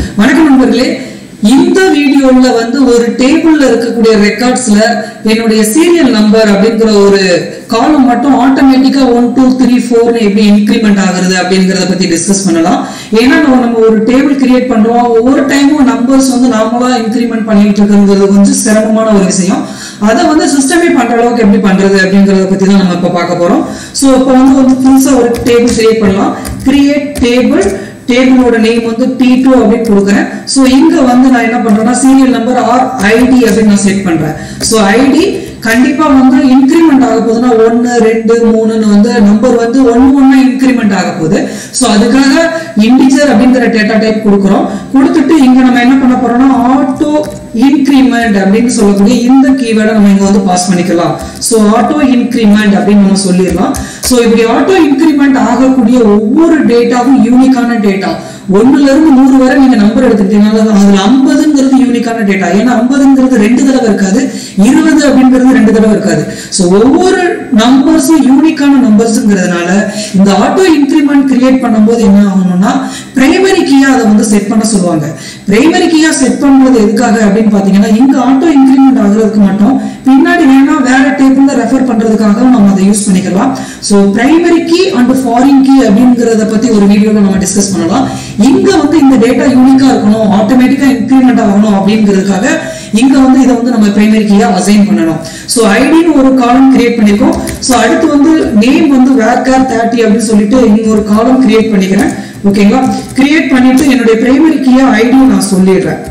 வணக்கம் நண்பர்களே இந்த வீடியோல வந்து ஒரு டேபிள்ல இருக்கக்கூடிய ரெக்கார்ட்ஸ்ல என்னுடைய சீரியல் நம்பர் அப்படிங்கிற ஒரு காலம் மட்டும் ஆட்டோமேட்டிக்கா ஒன் டூ த்ரீ ஃபோர்னு எப்படி இன்க்ரிமெண்ட் ஆகுறது அப்படிங்கறத பத்தி டிஸ்கஸ் பண்ணலாம் ஏன்னா நம்ம நம்ம ஒரு டேபிள் கிரியேட் பண்றோம் ஒவ்வொரு டைமும் நம்பர்ஸ் வந்து நார்மலா இன்க்ரிமெண்ட் பண்ணிட்டு இருக்கிறது கொஞ்சம் சிரமமான ஒரு விஷயம் அதை வந்து சிஸ்டமே பண்ற அளவுக்கு எப்படி பண்றது அப்படிங்கறத பத்தி தான் நம்ம இப்ப பார்க்க போறோம் சோ இப்போ வந்து வந்து புதுசா ஒரு டேபிள் கிரியேட் பண்ணலாம் கிரியேட் டேபிள் டேபிளோட நேம் வந்து டி டூ அப்படின்னு கொடுக்குறேன் ஸோ இங்க வந்து நான் என்ன பண்றேன்னா சீரியல் நம்பர் ஆர் ஐடி அப்படின்னு நான் செட் பண்றேன் ஸோ ஐடி கண்டிப்பா வந்து இன்க்ரிமெண்ட் ஆக போகுதுன்னா ஒன்னு ரெண்டு மூணுன்னு வந்து நம்பர் வந்து ஒன்னு ஒன்னா இன்க்ரிமெண்ட் ஆக போகுது ஸோ அதுக்காக இன்டிஜர் அப்படிங்கிற டேட்டா டைப் கொடுக்குறோம் கொடுத்துட்டு இங்க நம்ம என்ன பண்ண போறோம்னா ஆட்டோ இன்க்ரிமெண்ட் அப்படின்னு சொல்லக்கூடிய இந்த கீவேர்டை நம்ம இங்க வந்து பாஸ் பண்ணிக்கலாம் ஸோ ஆட்டோ இன்க்ரிமெண்ட் அப்படின்னு நம்ம சொல்லிடலாம் ஸோ இப்படி ஆட்டோ இன்க்ரிமெண்ட் ஆகக்கூடிய ஒவ்வொரு டேட்டாவும் யூனிக்கான டேட்டா ஒண்ணுல இருந்து நூறு வரை நீங்க நம்பர் எடுத்துக்கிட்டீங்கன்னா அதுல ஐம்பதுங்கிறது யூனிக்கான டேட்டா ஏன்னா ஐம்பதுங்கிறது ரெண்டு தடவை இருக்காது இருபது அப்படிங்கிறது ரெண்டு தடவை இருக்காது ஸோ ஒவ்வொரு நம்பர்ஸும் யூனிக்கான நம்பர்ஸ்ங்கிறதுனால இந்த ஆட்டோ இன்க்ரிமெண்ட் கிரியேட் பண்ணும்போது என்ன ஆகணும்னா பிரைமரி கீயா அதை வந்து செட் பண்ண சொல்லுவாங்க பிரைமரி கீயா செட் பண்றது எதுக்காக அப்படின்னு பாத்தீங்கன்னா இங்க ஆட்டோ இன்க்ரிமெண்ட் ஆகுறதுக்கு மட்டும் பின்னாடி வேணா வேற டேபிள்ல ரெஃபர் பண்றதுக்காக நம்ம அதை யூஸ் பண்ணிக்கலாம் so primary key and foreign key அப்படிங்கறத பத்தி ஒரு வீடியோல நம்ம டிஸ்கஸ் பண்ணலாம் இங்க வந்து இந்த டேட்டா யூனிக்கா இருக்கணும் ஆட்டோமேட்டிக்கா இன்க்ரிமெண்ட் ஆகணும் அப்படிங்கிறதுக்காக இங்க வந்து இதை வந்து நம்ம பிரைமரி கீயா அசைன் பண்ணணும் ஸோ ஐடின்னு ஒரு காலம் கிரியேட் பண்ணிருக்கோம் ஸோ அடுத்து வந்து நேம் வந்து வேர்கார் தேர்ட்டி அப்படின்னு சொல்லிட்டு இங்க ஒரு காலம் கிரியேட் பண்ணிக்கிறேன் ஓகேங்களா கிரியேட் பண்ணிட்டு என்னுடைய பிரைமரி கீயா ஐடியை நான் சொல்லிடுறேன்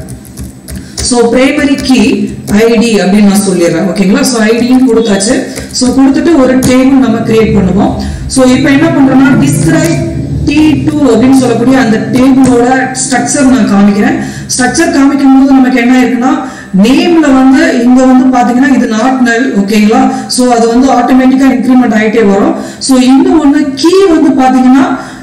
ஸோ பிரைமரி கீ ஐடி அப்படின்னு நான் சொல்லிடுறேன் ஓகேங்களா ஸோ ஐடியும் கொடுத்தாச்சு ஸோ கொடுத்துட்டு ஒரு டேபிள் நம்ம கிரியேட் பண்ணுவோம் ஸோ இப்போ என்ன பண்றோம்னா டிஸ்கிரைப் டி டூ அப்படின்னு சொல்லக்கூடிய அந்த டேபிளோட ஸ்ட்ரக்சர் நான் காமிக்கிறேன் ஸ்ட்ரக்சர் காமிக்கும் போது நமக்கு என்ன இருக்குன்னா நேம்ல வந்து இங்க வந்து பாத்தீங்கன்னா இது நாட் நல் ஓகேங்களா சோ அது வந்து ஆட்டோமேட்டிக்கா இன்க்ரிமெண்ட் ஆயிட்டே வரும் சோ இன்னும் ஒண்ணு கீ வந்து பாத்தீங்கன்னா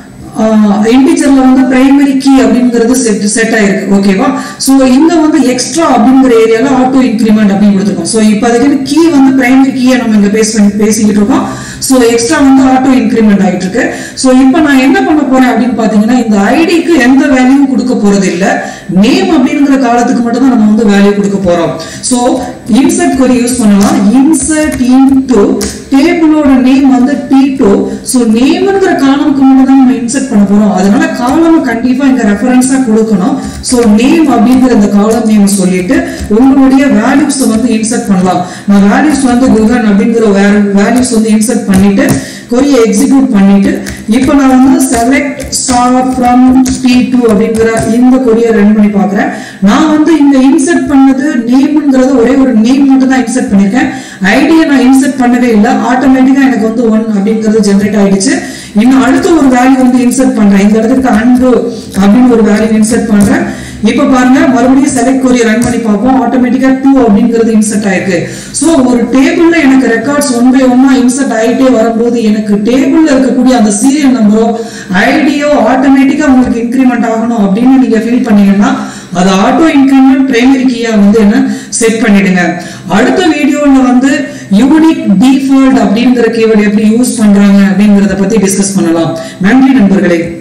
இன்டிஜர்ல வந்து பிரைமரி கீ அப்படிங்கிறது செட் செட் ஆயிருக்கு ஓகேவா சோ இங்க வந்து எக்ஸ்ட்ரா அப்படிங்கிற ஏரியால ஆட்டோ இன்க்ரிமெண்ட் அப்படின்னு கொடுத்துருக்கோம் சோ இப்போ அதுக்கு கீ வந்து பிரைமரி கீயை நம்ம இங்க பேச பேசிக்கிட்டு இருக்கோம் ஸோ எக்ஸ்ட்ரா வந்து ஆட்டோ இன்க்ரிமெண்ட் ஆயிட்டு இருக்கு ஸோ இப்போ நான் என்ன பண்ண போறேன் அப்படின்னு பாத்தீங்கன்னா இந்த ஐடிக்கு எந்த வேல்யூவும் கொடுக்க போறது இல்ல நேம் அப்படிங்கிற காலத்துக்கு மட்டும் தான் நம்ம வந்து வேல்யூ கொடுக்க போறோம் ஸோ இன்சர்ட் கொரி யூஸ் பண்ணலாம் இன்சர்ட் இன்டு டேபிளோட நேம் வந்து டி டூ ஸோ நேம்ங்கிற காலமுக்கு மட்டும் தான் நம்ம இன்சர்ட் பண்ண போறோம் அதனால காலம் கண்டிப்பா இங்க ரெஃபரன்ஸா கொடுக்கணும் ஸோ நேம் அப்படிங்கிற இந்த காலம் நேம் சொல்லிட்டு உங்களுடைய வேல்யூஸ் வந்து இன்சர்ட் பண்ணலாம் நான் வேல்யூஸ் வந்து குகன் அப்படிங்கிற வேல்யூஸ் வந்து இன்சர்ட் பண்ணிட்டு கொரியை எக்ஸிக்யூட் பண்ணிட்டு இப்போ நான் வந்து select star from T two அப்படிங்கிற இந்த கொரியை ரன் பண்ணி பார்க்குறேன் நான் வந்து இந்த இன்சர்ட் பண்ணது நேம்ங்கிறது ஒரே ஒரு நேம் மட்டும் தான் இன்சர்ட் பண்ணியிருக்கேன் ஐடியை நான் இன்சர்ட் பண்ணவே இல்லை ஆட்டோமேட்டிக்காக எனக்கு வந்து ஒன் அப்படிங்கிறது ஜென்ரேட் ஆயிடுச்சு இன்னும் அடுத்த ஒரு வேல்யூ வந்து இன்சர்ட் பண்றேன் இந்த இடத்துக்கு அன்பு அப்படின்னு ஒரு வேல்யூ இன்சர்ட் பண்றேன் இப்ப பாருங்க மறுபடியும் செலக்ட் கொரிய ரன் பண்ணி பார்ப்போம் ஆட்டோமேட்டிக்கா டூ அப்படிங்கிறது இன்சர்ட் ஆயிருக்கு சோ ஒரு டேபிள்ல எனக்கு ரெக்கார்ட்ஸ் ஒன் பை ஒன்னா இன்சர்ட் ஆயிட்டே வரும்போது எனக்கு டேபிள்ல இருக்கக்கூடிய அந்த சீரியல் நம்பரோ ஐடியோ ஆட்டோமேட்டிக்கா உங்களுக்கு இன்க்ரிமெண்ட் ஆகணும் அப்படின்னு நீங்க ஃபீல் பண்ணீங்கன்னா அது ஆட்டோ இன்க்ரிமெண்ட் பிரைமரி கீயா வந்து என்ன செட் பண்ணிடுங்க அடுத்த வீடியோல வந்து யூனிக் டிஃபால்ட் அப்படிங்கிற கீவேர்டு எப்படி யூஸ் பண்றாங்க அப்படிங்கறத பத்தி டிஸ்கஸ் பண்ணலாம் நன்றி நண்பர்களே